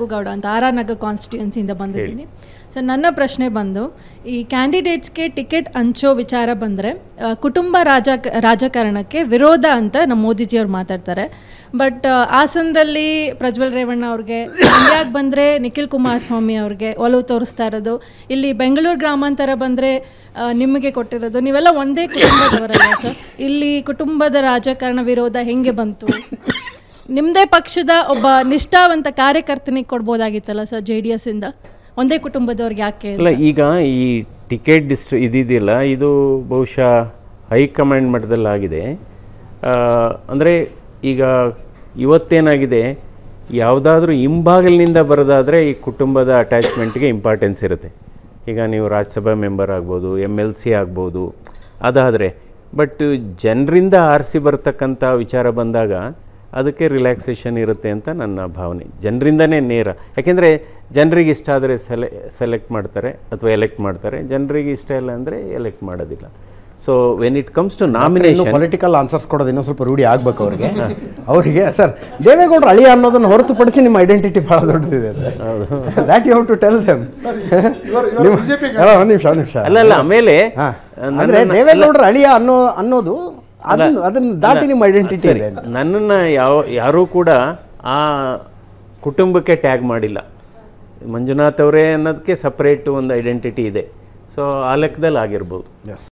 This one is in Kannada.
ಶಂಕುಗೌಡ ಅಂತ ಆರ್ ಆರ್ ನಗರ್ ಕಾನ್ಸ್ಟಿಟ್ಯೂನ್ಸಿಯಿಂದ ಬಂದಿದ್ದೀನಿ ಸೊ ನನ್ನ ಪ್ರಶ್ನೆ ಬಂದು ಈ ಕ್ಯಾಂಡಿಡೇಟ್ಸ್ಗೆ ಟಿಕೆಟ್ ಹಂಚೋ ವಿಚಾರ ಬಂದರೆ ಕುಟುಂಬ ರಾಜ ರಾಜಕಾರಣಕ್ಕೆ ವಿರೋಧ ಅಂತ ನಮ್ಮ ಮೋದಿಜಿಯವ್ರು ಮಾತಾಡ್ತಾರೆ ಬಟ್ ಹಾಸನದಲ್ಲಿ ಪ್ರಜ್ವಲ್ ರೇವಣ್ಣ ಅವ್ರಿಗೆ ಮಂಡ್ಯಕ್ಕೆ ಬಂದರೆ ನಿಖಿಲ್ ಕುಮಾರಸ್ವಾಮಿ ಅವ್ರಿಗೆ ಒಲವು ತೋರಿಸ್ತಾ ಇರೋದು ಇಲ್ಲಿ ಬೆಂಗಳೂರು ಗ್ರಾಮಾಂತರ ಬಂದರೆ ನಿಮಗೆ ಕೊಟ್ಟಿರೋದು ನೀವೆಲ್ಲ ಒಂದೇ ಕುಟುಂಬದವರಲ್ಲ ಸರ್ ಇಲ್ಲಿ ಕುಟುಂಬದ ರಾಜಕಾರಣ ವಿರೋಧ ಹೆಂಗೆ ಬಂತು ನಿಮ್ಮದೇ ಪಕ್ಷದ ಒಬ್ಬ ನಿಷ್ಠಾವಂತ ಕಾರ್ಯಕರ್ತನಿಗೆ ಕೊಡ್ಬೋದಾಗಿತ್ತಲ್ಲ ಸರ್ ಜೆ ಡಿ ಎಸ್ಸಿಂದ ಒಂದೇ ಕುಟುಂಬದವ್ರಿಗೆ ಯಾಕೆ ಅಲ್ಲ ಈಗ ಈ ಟಿಕೆಟ್ ಡಿಸ್ ಇದಿದೆಯಲ್ಲ ಇದು ಬಹುಶಃ ಹೈಕಮಾಂಡ್ ಮಟ್ಟದಲ್ಲಿ ಆಗಿದೆ ಅಂದರೆ ಈಗ ಇವತ್ತೇನಾಗಿದೆ ಯಾವುದಾದ್ರೂ ಹಿಂಬಾಗಿಲಿನಿಂದ ಬರೋದಾದರೆ ಈ ಕುಟುಂಬದ ಅಟ್ಯಾಚ್ಮೆಂಟ್ಗೆ ಇಂಪಾರ್ಟೆನ್ಸ್ ಇರುತ್ತೆ ಈಗ ನೀವು ರಾಜ್ಯಸಭಾ ಮೆಂಬರ್ ಆಗ್ಬೋದು ಎಮ್ ಎಲ್ ಸಿ ಆಗ್ಬೋದು ಅದಾದರೆ ಬಟ್ ಜನರಿಂದ ಆರಿಸಿ ಬರ್ತಕ್ಕಂಥ ವಿಚಾರ ಬಂದಾಗ ಅದಕ್ಕೆ ರಿಲ್ಯಾಕ್ಸೇಷನ್ ಇರುತ್ತೆ ಅಂತ ನನ್ನ ಭಾವನೆ ಜನರಿಂದನೇ ನೇರ ಯಾಕೆಂದರೆ ಜನರಿಗೆ ಇಷ್ಟ ಆದರೆ ಸೆಲೆ ಸೆಲೆಕ್ಟ್ ಮಾಡ್ತಾರೆ ಅಥವಾ ಎಲೆಕ್ಟ್ ಮಾಡ್ತಾರೆ ಜನರಿಗೆ ಇಷ್ಟ ಇಲ್ಲ ಅಂದರೆ ಎಲೆಕ್ಟ್ ಮಾಡೋದಿಲ್ಲ so when it comes to ಇನ್ನು ನಾಮಿನೇಷನ್ ಪೊಲಿಟಿಕಲ್ ಆನ್ಸರ್ಸ್ ಕೊಡೋದು ಇನ್ನೂ ಸ್ವಲ್ಪ ರೂಢಿ ಆಗ್ಬೇಕು ಅವರಿಗೆ ಅವರಿಗೆ ಸರ್ ದೇವೇಗೌಡರು ಅಳಿಯ ಅನ್ನೋದನ್ನು ಹೊರತುಪಡಿಸಿ ನಿಮ್ಮ ಐಡೆಂಟಿಟಿ ಭಾಳ ದೊಡ್ಡದಿದೆ sir that you have to tell them ಒಂದು ನಿಮಿಷ ಒಂದು ನಿಮಿಷ ಅಲ್ಲ ಅಲ್ಲ ಆಮೇಲೆ ಹಾ. ನನ್ನ- ಅಂದ್ರೆ ದೇವೇಗೌಡರ ಅಳಿಯ ಅನ್ನೋ ಅನ್ನೋದು ಅದನ್ನ ಅದನ್ನ ದಾಟಿ ನಿಮ್ಮ ಐಡೆಂಟಿಟಿ ಸರಿ ಇದೆ ಅಂತ. ನನ್ನನ್ನು ಯಾವ ಯಾರೂ ಕೂಡ ಆ ಕುಟುಂಬಕ್ಕೆ ಟ್ಯಾಗ್ ಮಾಡಿಲ್ಲ ಮಂಜುನಾಥ್ ಅವರೇ ಅನ್ನೋದಕ್ಕೆ ಸಪ್ರೇಟ್ ಒಂದು ಐಡೆಂಟಿಟಿ ಇದೆ ಸೊ ಆ ಲೆಕ್ಕದಲ್ಲಿ ಆಗಿರ್ಬೋದು ಎಸ್